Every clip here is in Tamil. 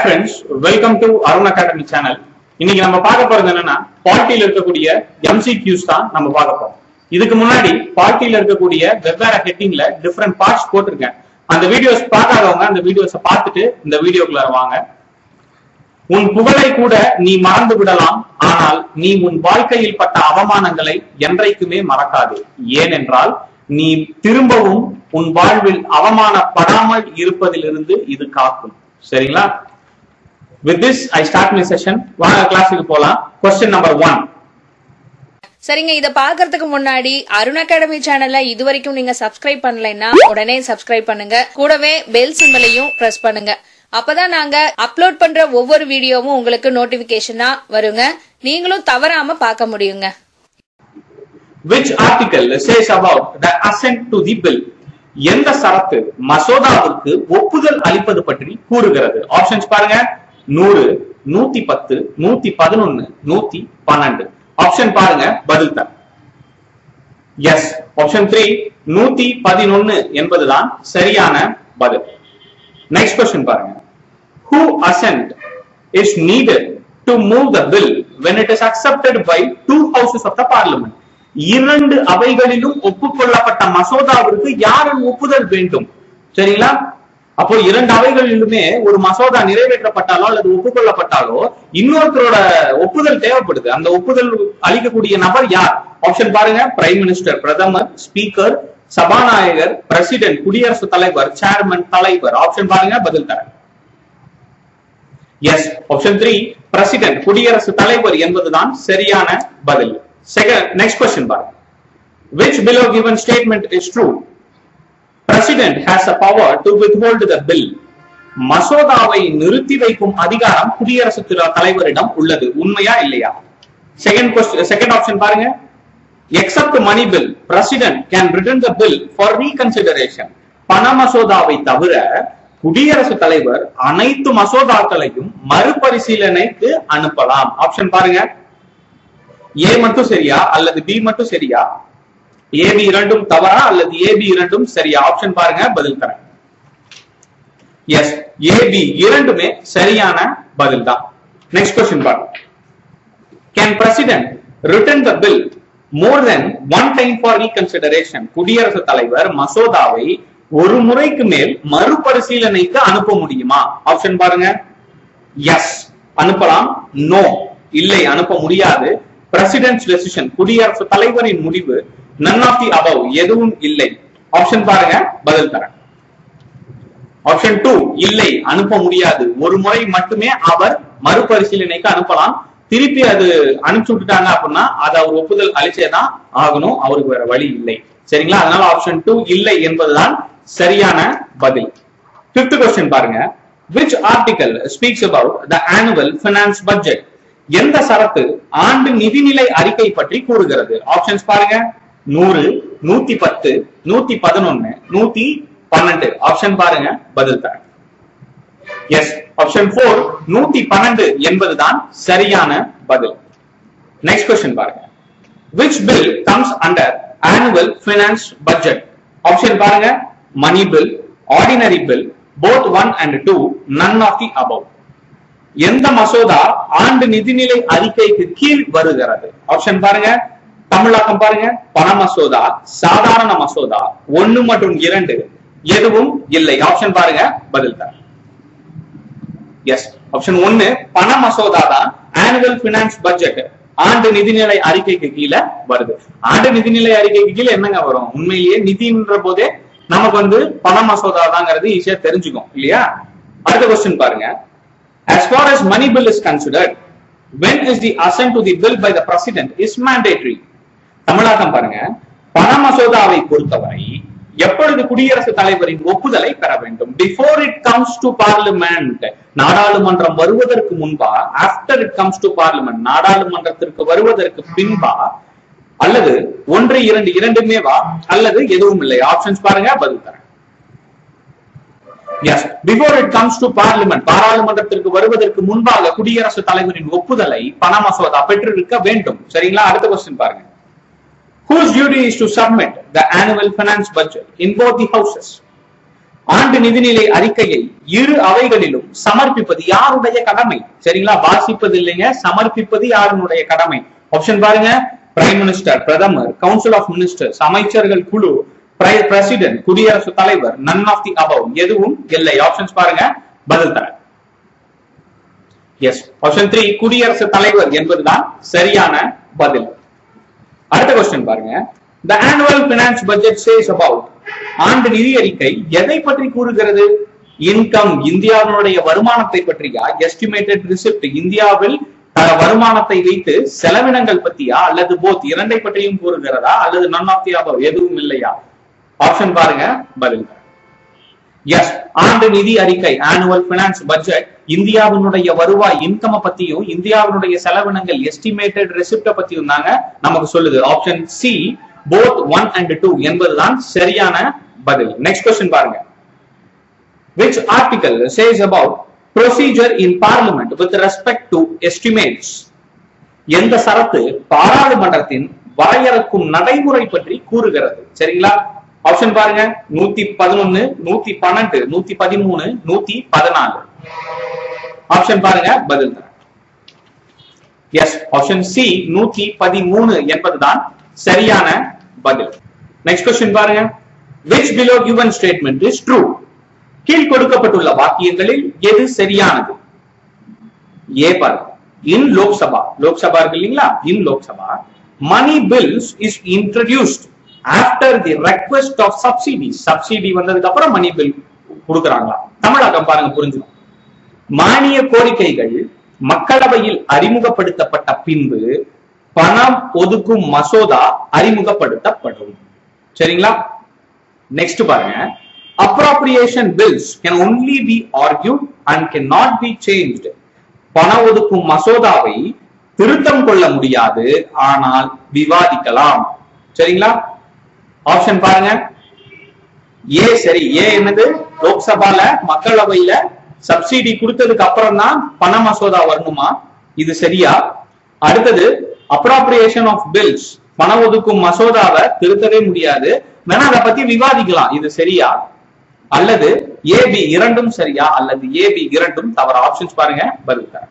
friends welcome to Arun academy channel இன்னைக்கு நம்ம பார்க்க போறது என்னன்னா பாலிட்டியில இருக்கக்கூடிய எம்சிக்யூஸ் தான் நம்ம பார்க்க போறோம் இதுக்கு முன்னாடி பாலிட்டியில இருக்கக்கூடிய வெவ்வேறு ஹெட்டிங்ல டிஃப்ரெண்ட் பார்ட்ஸ் போட்டிருக்கேன் அந்த வீடியோஸ் பார்க்காதவங்க அந்த வீடியோஸை பார்த்துட்டு இந்த வீடியோக்குள்ள வாங்க உன் புகழை கூட நீ மறந்து விடலாம் ஆனால் நீ உன் வாழ்க்கையில் பட்ட அவமானங்களை என்றைக்குமே மறக்காது ஏனென்றால் நீ திரும்பவும் உன் வாழ்வில் அவமானப்படாமல் இருப்பதிலிருந்து இது காக்கும் சரிங்களா with this I start my session வாங்க கிளாஸுக்கு போலாம் கொஸ்டின் நம்பர் ஒன் சரிங்க இத பாக்குறதுக்கு முன்னாடி அருண் அகாடமி சேனல்ல இது வரைக்கும் நீங்க சப்ஸ்கிரைப் பண்ணலைன்னா உடனே சப்ஸ்கிரைப் பண்ணுங்க கூடவே பெல் சிம்பலையும் பிரஸ் பண்ணுங்க அப்பதான் நாங்க அப்லோட் பண்ற ஒவ்வொரு வீடியோவும் உங்களுக்கு நோட்டிபிகேஷனா வருங்க நீங்களும் தவறாம பார்க்க முடியுங்க which article says about the assent to the bill எந்த சரத்து மசோதாவிற்கு ஒப்புதல் அளிப்பது பற்றி கூறுகிறது ஆப்ஷன்ஸ் பாருங்க நூறு நூத்தி பத்து நூத்தி பதினொன்னு நூத்தி பன்னெண்டு ஆப்ஷன் பாருங்க பதில் தர எஸ் ஆப்ஷன் த்ரீ நூத்தி பதினொன்னு என்பதுதான் சரியான பதில் நெக்ஸ்ட் கொஸ்டின் பாருங்க who assent is needed to move the bill when it is accepted by two houses of the parliament இரண்டு அவைகளிலும் ஒப்புக்கொள்ளப்பட்ட மசோதாவிற்கு யாரின் ஒப்புதல் வேண்டும் சரிங்களா அப்போ இரண்டு அவைகளிலுமே ஒரு மசோதா நிறைவேற்றப்பட்டாலோ அல்லது ஒப்புக்கொள்ளப்பட்டாலோ இன்னொருத்தரோட ஒப்புதல் தேவைப்படுது அந்த ஒப்புதல் அளிக்கக்கூடிய நபர் யார் ஆப்ஷன் பாருங்க பிரைம் மினிஸ்டர் பிரதமர் ஸ்பீக்கர் சபாநாயகர் பிரசிடென்ட் குடியரசுத் தலைவர் சேர்மன் தலைவர் ஆப்ஷன் பாருங்க பதில் தரேன் எஸ் ஆப்ஷன் த்ரீ பிரசிடென்ட் குடியரசு தலைவர் என்பதுதான் சரியான பதில் செகண்ட் நெக்ஸ்ட் கொஸ்டின் பாருங்க which below given statement is true president has a power to withhold the bill மசோதாவை நிறுத்தி வைக்கும் அதிகாரம் குடியரசு தலைவரிடம் உள்ளது உண்மையா இல்லையா செகண்ட் கொஸ்டின் செகண்ட் ஆப்ஷன் பாருங்க except money bill president can return the bill for reconsideration பண மசோதாவை தவிர குடியரசுத் தலைவர் அனைத்து மசோதாக்களையும் மறுபரிசீலனைக்கு அனுப்பலாம் ஆப்ஷன் பாருங்க ஏ மட்டும் சரியா அல்லது பி மட்டும் சரியா ஏபி இரண்டும் தவறா அல்லது ஏபி இரண்டும் சரியா ஆப்ஷன் பாருங்க பதில் தரேன் எஸ் ஏபி இரண்டுமே சரியான பதில் தான் நெக்ஸ்ட் கொஸ்டின் பாருங்க can president return the bill more then one time for reconsideration குடியரசுத் தலைவர் மசோதாவை ஒரு முறைக்கு மேல் மறுபரிசீலனைக்கு அனுப்ப முடியுமா ஆப்ஷன் பாருங்க எஸ் அனுப்பலாம் நோ இல்லை அனுப்ப முடியாது பிரசிடென்ட்ஸ் டெசிஷன் குடியரசுத் தலைவரின் முடிவு நன் ஆஃப் தி அபவ் எதுவும் இல்லை ஆப்ஷன் பாருங்க பதில் தரேன் ஆப்ஷன் டூ இல்லை அனுப்ப முடியாது ஒரு முறை மட்டுமே அவர் மறுபரிசீலனைக்கு அனுப்பலாம் திருப்பி அது அனுப்பிச்சு விட்டுட்டாங்க அப்படின்னா அது அவர் ஒப்புதல் அளிச்சேதான் ஆகணும் அவருக்கு வேற வழி இல்லை சரிங்களா அதனால ஆப்ஷன் டூ இல்லை என்பதுதான் சரியான பதில் பிப்த் கொஸ்டின் பாருங்க which article speaks about the annual finance budget எந்த சரத்து ஆண்டு நிதிநிலை அறிக்கை பற்றி கூறுகிறது ஆப்ஷன்ஸ் பாருங்க நூறு நூத்தி பத்து நூத்தி பதினொன்னு நூத்தி பன்னெண்டு ஆப்ஷன் பாருங்க பதில் தரேன் எஸ் ஆப்ஷன் போர் நூத்தி பன்னெண்டு என்பதுதான் சரியான பதில் நெக்ஸ்ட் கொஸ்டின் பாருங்க which bill comes under annual finance budget option பாருங்க money bill ordinary bill both one and two none of the above எந்த மசோதா ஆண்டு நிதிநிலை அறிக்கைக்கு கீழ் வருகிறது ஆப்ஷன் பாருங்க தமிழாக்கம் பாருங்க பண மசோதா சாதாரண மசோதா ஒன்னு மற்றும் இரண்டு எதுவும் இல்லை ஆப்ஷன் பாருங்க பதில் தர எஸ் ஆப்ஷன் ஒன்னு பண மசோதா தான் ஆனுவல் பினான்ஸ் பட்ஜெட் ஆண்டு நிதிநிலை அறிக்கைக்கு கீழே வருது ஆண்டு நிதிநிலை அறிக்கைக்கு கீழே என்னங்க வரும் உண்மையிலேயே நிதின்ற போதே நமக்கு வந்து பண மசோதா தாங்கிறது ஈஸியா தெரிஞ்சுக்கும் இல்லையா அடுத்த கொஸ்டின் பாருங்க as far as money bill is considered when is the assent to the bill by the president is mandatory தமிழாக்கம் பாருங்க பண மசோதாவை பொறுத்தவரை எப்பொழுது குடியரசுத் தலைவரின் ஒப்புதலை பெற வேண்டும் before it comes to parliament நாடாளுமன்றம் வருவதற்கு முன்பா after it comes to parliament நாடாளுமன்றத்திற்கு வருவதற்கு பின்பா அல்லது ஒன்று இரண்டு இரண்டுமே வா அல்லது எதுவும் இல்லை ஆப்ஷன்ஸ் பாருங்க பதில் தரேன் yes before it comes to parliament பாராளுமன்றத்திற்கு வருவதற்கு முன்பாக குடியரசுத் தலைவரின் ஒப்புதலை பண மசோதா பெற்றிருக்க வேண்டும் சரிங்களா அடுத்த கொஸ்டின் பாருங்க whose duty is to submit the annual finance budget in both the houses ஆண்டு நிதிநிலை அறிக்கையை இரு அவைகளிலும் சமர்ப்பிப்பது யாருடைய கடமை சரிங்களா வாசிப்பது இல்லைங்க சமர்ப்பிப்பது யாருடைய கடமை ஆப்ஷன் பாருங்க பிரைம் மினிஸ்டர் பிரதமர் கவுன்சில் ஆஃப் மினிஸ்டர்ஸ் அமைச்சர்கள் குழு பிரசிடென்ட் குடியரசுத் தலைவர் நன் ஆஃப் தி அபவ் எதுவும் இல்லை ஆப்ஷன்ஸ் பாருங்க பதில் தர எஸ் ஆப்ஷன் த்ரீ குடியரசுத் தலைவர் என்பதுதான் சரியான பதில் அடுத்த கொஸ்டின் பாருங்க the annual finance budget says about ஆண்டு நிதி அறிக்கை எதை பற்றி கூறுகிறது இன்கம் இந்தியாவினுடைய வருமானத்தை பற்றியா எஸ்டிமேட்டட் ரிசிப்ட் இந்தியாவில் அஹ், வருமானத்தை வைத்து செலவினங்கள் பத்தியா அல்லது போத் இரண்டை பற்றியும் கூறுகிறதா அல்லது நன் ஆஃப் தி அபவ் எதுவும் இல்லையா ஆப்ஷன் பாருங்க பதில் எஸ் ஆண்டு நிதி அறிக்கை ஆனுவல் பினான்ஸ் பட்ஜெட் இந்தியாவினுடைய வருவாய் இன்கம் பத்தியும் இந்தியாவினுடைய செலவினங்கள் எஸ்டிமேட்டட் ரெசிப்ட பத்தியும் தாங்க நமக்கு சொல்லுது option C both one and two என்பதுதான் சரியான பதில் நெக்ஸ்ட் கொஸ்டின் பாருங்க which article says about procedure in parliament with respect to estimates எந்த சரத்து பாராளுமன்றத்தின் வரையறுக்கும் நடைமுறை பற்றி கூறுகிறது சரிங்களா ஆப்ஷன் பாருங்க நூத்தி பதினொன்னு நூத்தி பன்னெண்டு நூத்தி பதிமூணு நூத்தி பதினாலு ஆப்ஷன் பாருங்க பதில் தரேன் எஸ் ஆப்ஷன் சி நூத்தி பதிமூணு என்பதுதான் சரியான பதில் நெக்ஸ்ட் கொஸ்டின் பாருங்க which below given statement is true கீழ் கொடுக்கப்பட்டுள்ள வாக்கியங்களில் எது சரியானது ஏ பாருங்க இன் லோக்சபா லோக்சபா இருக்கு இல்லைங்களா in Lok Sabha money bills is introduced after the request of subsidy subsidy வந்ததுக்கு அப்புறம் மணி பில் கொடுக்குறாங்களா தமிழகம் பாருங்க புரிஞ்சுக்கும் மானிய கோரிக்கைகள் மக்களவையில் அறிமுகப்படுத்தப்பட்ட பின்பு பணம் ஒதுக்கும் மசோதா அறிமுகப்படுத்தப்படும் சரிங்களா நெக்ஸ்ட் பாருங்க appropriation bills can only be argued and can not be changed பண ஒதுக்கும் மசோதாவை திருத்தம் கொள்ள முடியாது ஆனால் விவாதிக்கலாம் சரிங்களா ஆப்ஷன் பாருங்க ஏ சரி ஏ என்னது லோக்சபால மக்களவையில சப்சிடி கொடுத்ததுக்கு அப்புறம் தான் பண மசோதா வரணுமா இது சரியா அடுத்தது அப்ராப்ரியேஷன் ஆஃப் பில்ஸ் பண ஒதுக்கும் மசோதாவை திருத்தவே முடியாது வேணா அதை பத்தி விவாதிக்கலாம் இது சரியா அல்லது ஏபி இரண்டும் சரியா அல்லது ஏபி இரண்டும் தவறு ஆப்ஷன்ஸ் பாருங்க பதில் தரேன்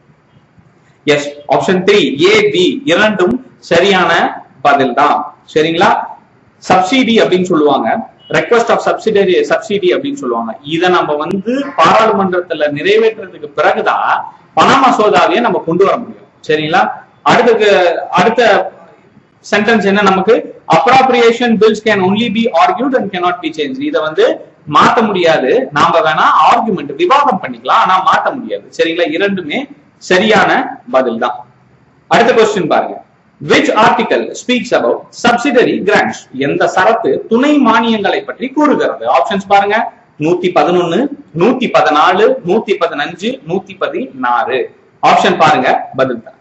yes option three A B இரண்டும் சரியான பதில் தான் சரிங்களா சப்சிடி அப்படின்னு சொல்லுவாங்க ரெக்வஸ்ட் ஆஃப் சப்சிடரி சப்சிடி அப்படின்னு சொல்லுவாங்க இதை நம்ம வந்து பாராளுமன்றத்துல நிறைவேற்றுறதுக்கு பிறகுதான் பண மசோதாவையே நம்ம கொண்டு வர முடியும் சரிங்களா அடுத்த அடுத்த சென்டென்ஸ் என்ன நமக்கு appropriation bills can only be argued and cannot be change இதை வந்து மாத்த முடியாது நாம வேணா ஆர்குமெண்ட் விவாதம் பண்ணிக்கலாம் ஆனா மாத்த முடியாது சரிங்களா இரண்டுமே சரியான பதில் தான் அடுத்த கொஸ்டின் பாருங்க which article speaks about subsidiary grants எந்த சரத்து துணை மானியங்களை பற்றி கூறுகிறது ஆப்ஷன்ஸ் பாருங்க நூத்தி பதினொன்னு நூத்தி பதினாலு நூத்தி பதினஞ்சு நூத்தி பதினாறு ஆப்ஷன் பாருங்க பதில் தான்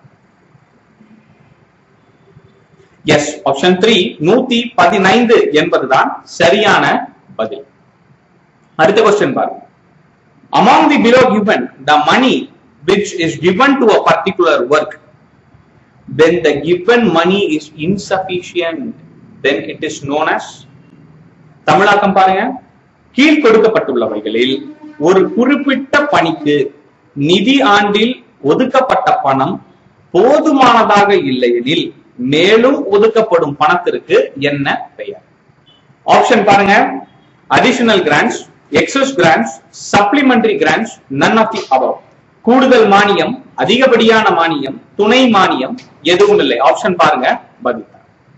எஸ் ஆப்ஷன் த்ரீ நூத்தி பதினைந்து என்பதுதான் சரியான பதில் அடுத்த கொஸ்டின் பாருங்க among the below given the money which is given to a particular work when the given money is insufficient then it is known as தமிழாக்கம் பாருங்க கீழ் கொடுக்கப்பட்டுள்ளவைகளில் ஒரு குறிப்பிட்ட பணிக்கு நிதி ஆண்டில் ஒதுக்கப்பட்ட பணம் போதுமானதாக இல்லையெனில் மேலும் ஒதுக்கப்படும் பணத்திற்கு என்ன பெயர் ஆப்ஷன் பாருங்க additional grants excess grants supplementary grants none of the above கூடுதல் மானியம் அதிகப்படியான மானியம் துணை மானியம் எதுவும் இல்லை ஆப்ஷன் பாருங்க பதில்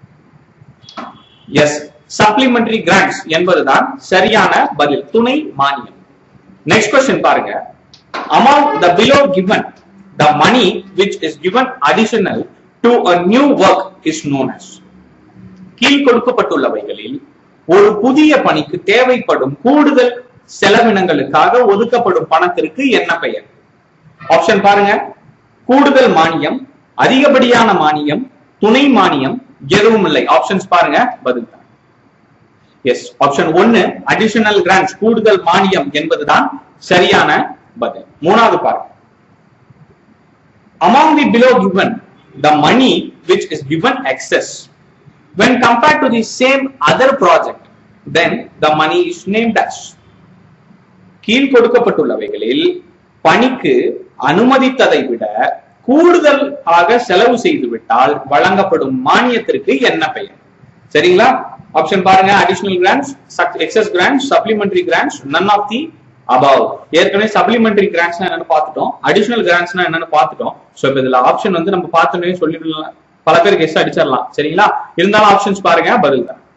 எஸ் சப்ளிமெண்டரி கிராண்ட்ஸ் என்பதுதான் சரியான பதில் துணை மானியம் நெக்ஸ்ட் கொஸ்டின் பாருங்க among the below given the money which is given additional to a new work is known as கீழ் கொடுக்கப்பட்டுள்ளவைகளில் ஒரு புதிய பணிக்கு தேவைப்படும் கூடுதல் செலவினங்களுக்காக ஒதுக்கப்படும் பணத்திற்கு என்ன பெயர் ஆப்ஷன் பாருங்க கூடுதல் மானியம் அதிகப்படியான மானியம் துணை மானியம் எதுவும் இல்லை ஆப்ஷன்ஸ் பாருங்க பதில் தான் எஸ் ஆப்ஷன் ஒன்னு அடிஷனல் கிராண்ட்ஸ் கூடுதல் மானியம் என்பதுதான் சரியான பதில் மூணாவது பாருங்க among the below given the money which is given excess when compared to the same other project then the money is named as கீழ் கொடுக்கப்பட்டுள்ளவைகளில் பணிக்கு அனுமதித்ததை விட கூடுதல் ஆக செலவு செய்து விட்டால் வழங்கப்படும் மானியத்திற்கு என்ன பெயர் சரிங்களா ஆப்ஷன் பாருங்க additional grants excess grants supplementary grants none of the above ஏற்கனவே சப்ளிமெண்டரி கிராண்ட்ஸ் என்னன்னு பார்த்துட்டோம் அடிஷனல் கிராண்ட்ஸ்னா என்னன்னு பார்த்துட்டோம் சோ இப்ப இதுல ஆப்ஷன் வந்து நம்ம பார்த்தோன்னே சொல்லிடலாம் பல பேர் கெஸ்ட் அடிச்சிடலாம் சரிங்களா இருந்தாலும் ஆப்ஷன்ஸ் பாருங்க பதில் தான்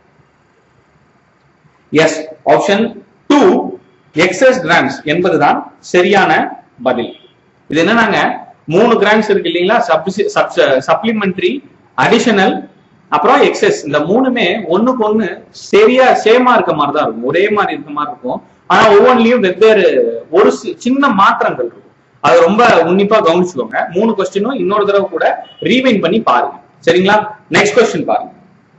yes option two excess grants என்பதுதான் சரியான பதில் இது என்னன்னாங்க மூணு கிராண்ட்ஸ் இருக்கு இல்லைங்களா சப்ளிமெண்டரி அடிஷனல் அப்புறம் எக்ஸஸ் இந்த மூணுமே ஒண்ணுக்கு ஒண்ணு சரியா சேமா இருக்க மாதிரி தான் இருக்கும் ஒரே மாதிரி இருக்க மாதிரி இருக்கும் ஆனா ஒவ்வொன்றிலையும் வெவ்வேறு ஒரு சி- சின்ன மாற்றங்கள் இருக்கும் அது ரொம்ப உன்னிப்பா கவனிச்சுக்கோங்க மூணு கொஸ்டினும் இன்னொரு தடவை கூட ரீவைன் பண்ணி பாருங்க சரிங்களா நெக்ஸ்ட் கொஸ்டின் பாருங்க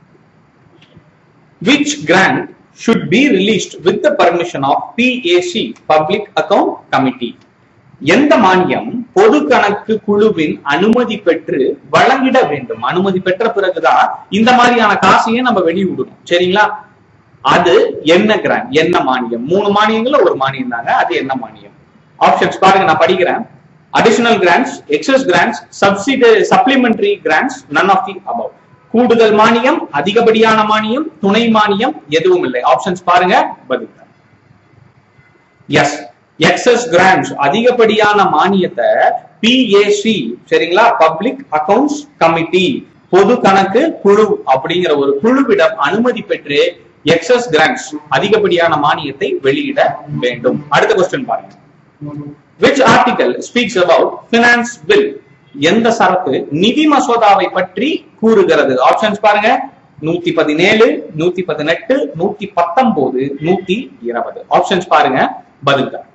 which grant should be released with the permission of PAC Public Account Committee எந்த மானியம் பொது கணக்கு குழுவின் அனுமதி பெற்று வழங்கிட வேண்டும் அனுமதி பெற்ற பிறகுதான் இந்த மாதிரியான காசையே நம்ம வெளியிடணும் சரிங்களா அது என்ன கிராண்ட் என்ன மானியம் மூணு மானியங்கள்ல ஒரு மானியம் தாங்க அது என்ன மானியம் ஆப்ஷன்ஸ் பாருங்க நான் படிக்கிறேன் additional grants excess grants subsidy supplementary grants none of the above கூடுதல் மானியம் அதிகப்படியான மானியம் துணை மானியம் எதுவும் இல்லை ஆப்ஷன்ஸ் பாருங்க பதில் எஸ் எக்ஸஸ் கிராண்ட்ஸ் அதிகப்படியான மானியத்தை பிஏசி சரிங்களா பப்ளிக் அக்கவுண்ட்ஸ் கமிட்டி பொது கணக்கு குழு அப்படிங்கிற ஒரு குழுவிடம் அனுமதி பெற்று எக்ஸஸ் கிராண்ட்ஸ் அதிகப்படியான மானியத்தை வெளியிட வேண்டும் அடுத்த கொஸ்டின் பாருங்க which article speaks about finance bill எந்த சரத்து நிதி மசோதாவை பற்றி கூறுகிறது ஆப்ஷன்ஸ் பாருங்க நூத்தி பதினேழு நூத்தி பதினெட்டு நூத்தி பத்தொன்பது நூத்தி இருபது ஆப்ஷன்ஸ் பாருங்க பதில் தான்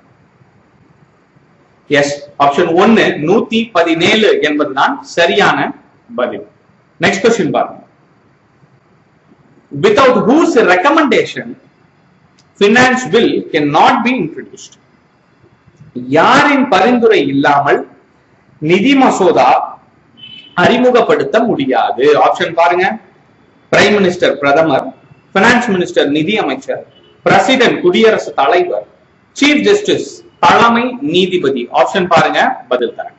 எஸ் ஆப்ஷன் ஒன்னு நூத்தி பதினேழு என்பதுதான் சரியான பதில் நெக்ஸ்ட் கொஸ்டின் பாருங்க without whose recommendation finance bill cannot be introduced யாரின் பரிந்துரை இல்லாமல் நிதி மசோதா அறிமுகப்படுத்த முடியாது ஆப்ஷன் பாருங்க பிரைம் மினிஸ்டர் பிரதமர் பினான்ஸ் மினிஸ்டர் நிதி அமைச்சர் பிரசிடென்ட் குடியரசுத் தலைவர் சீஃப் ஜஸ்டிஸ் தலைமை நீதிபதி ஆப்ஷன் பாருங்க பதில் தரேன்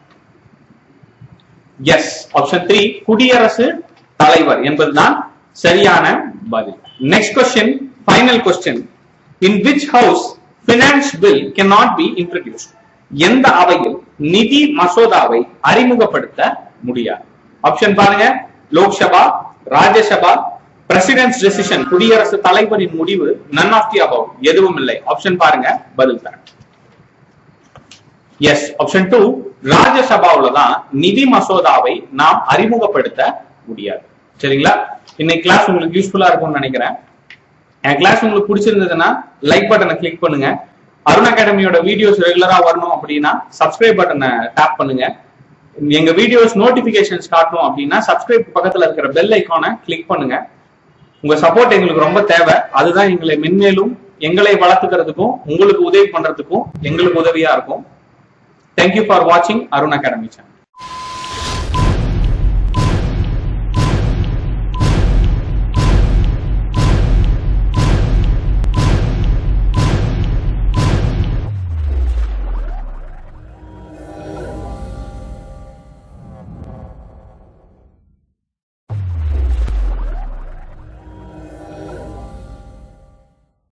எஸ் ஆப்ஷன் த்ரீ குடியரசு தலைவர் என்பதுதான் சரியான பதில் next question final question in which house finance bill cannot be introduced எந்த அவையில் நிதி மசோதாவை அறிமுகப்படுத்த முடியாது ஆப்ஷன் பாருங்க லோக்சபா ராஜ்யசபா பிரசிடென்ட்ஸ் டெசிஷன் குடியரசு தலைவரின் முடிவு நன் ஆஃப் தி அபவ் எதுவும் இல்லை ஆப்ஷன் பாருங்க பதில் தரேன் எஸ் ஆப்ஷன் டூ ராஜ்யசபாவுல தான் நிதி மசோதாவை நாம் அறிமுகப்படுத்த முடியாது சரிங்களா இன்னைக்கு கிளாஸ் உங்களுக்கு யூஸ்ஃபுல்லா இருக்கும்னு நினைக்கிறேன் என் கிளாஸ் உங்களுக்கு பிடிச்சிருந்ததுன்னா லைக் பட்டனை கிளிக் பண்ணுங்க அருண் அகாடமியோட வீடியோஸ் ரெகுலரா வரணும் அப்படின்னா சப்ஸ்கிரைப் பட்டனை டேப் பண்ணுங்க எங்க வீடியோஸ் நோட்டிபிகேஷன்ஸ் காட்டணும் அப்படின்னா சப்ஸ்கிரைப் பக்கத்துல இருக்கிற பெல் ஐக்கானை கிளிக் பண்ணுங்க உங்க சப்போர்ட் எங்களுக்கு ரொம்ப தேவை அதுதான் எங்களை மென்மேலும் எங்களை வளர்த்துக்கிறதுக்கும் உங்களுக்கு உதவி பண்றதுக்கும் எங்களுக்கு உதவியா இருக்கும் தேங்க்யூ ஃபார் வாட்சிங் அருண் அகாடமி சேனல்